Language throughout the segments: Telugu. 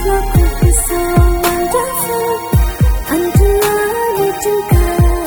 what could be so wonderful undeniable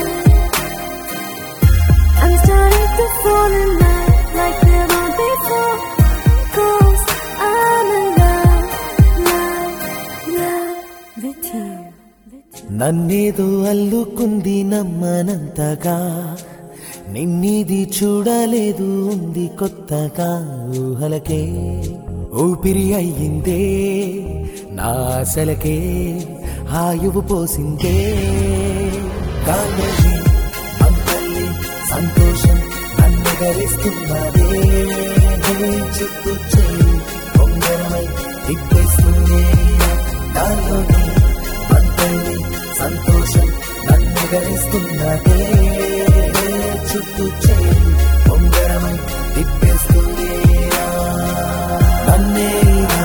I'm starting to fall in love like never before. Cause I'm in love, love, love with you. నన్నేదో అల్లుకుంది నమ్మనంతగా నిన్నిది చూడలేదు ఉంది కొత్తగా ఊహలకే ఊపిరి అయ్యిందే నా ఆశలకే ఆయువు పోసిందే గాలిని అంతల్లి సంతోషం నన్ను గరిస్తున్నదే చుట్టూ చేయి పొంగరమై తిప్పేస్తుంది నాలోని అంతల్లి సంతోషం నన్ను గరిస్తున్నదే చుట్టూ చేయి పొంగరమై తిప్పేస్తుంది నన్నే ఇలా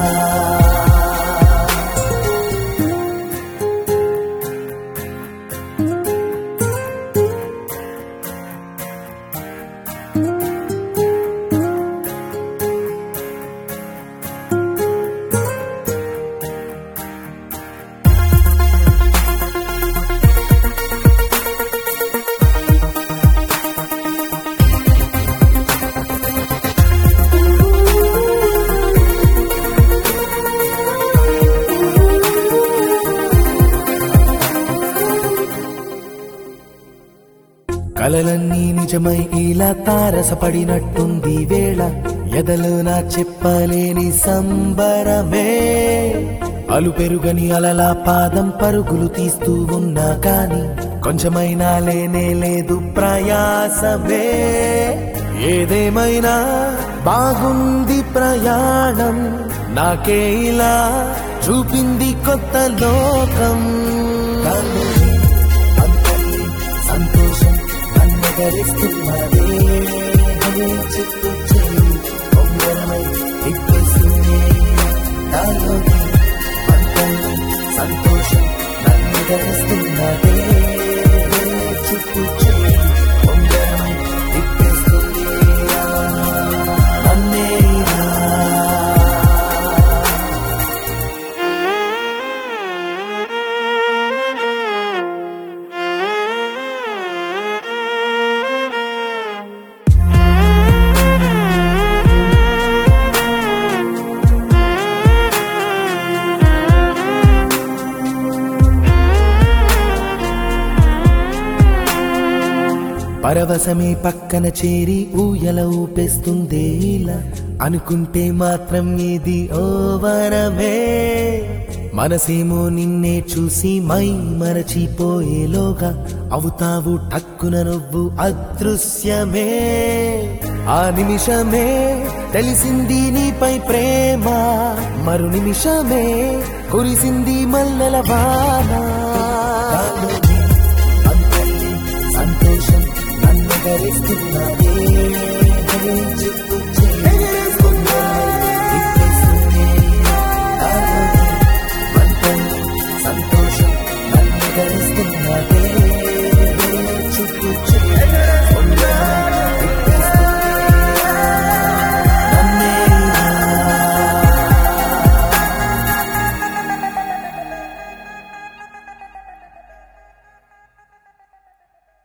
కలలన్నీ నిజమై ఇలా తారసపడినట్టుంది వేళ ఎదలో నా చెప్పలేని సంబరమే అలు పెరుగని అలలా పాదం పరుగులు తీస్తూ ఉన్నా కాని కొంచెమైనా లేనే లేదు ప్రయాసమే ఏదేమైనా బాగుంది ప్రయాణం నాకే ఇలా చూపింది కొత్త లోకం గాలిని అంతల్లి సంతోషం నన్ను గరిస్తున్నదే చుట్టూ చేయి పొంగరమై తిప్పేస్తుంది నాలోని అంతల్లి సంతోషం నన్ను గరిస్తున్నదే చుట్టూ చేయి పొంగరమై తిప్పేస్తుంది నన్నే ఇలా పరవశమే పక్కన చేరి ఊయల ఊపేస్తుందే ఇలా అనుకుంటే మాత్రం ఇది ఓ వరమే మనసేమో నిన్నే చూసి మై మరచిపోయేలోగా అవుతావు టక్కున నువ్వు అదృశ్యమే ఆ నిమిషమే తెలిసింది నీపై ప్రేమ మరు నిమిషమే కురిసింది మల్లెల వాన అంతల్లి సంతోషం నన్ను గరిస్తున్నదే చుట్టూ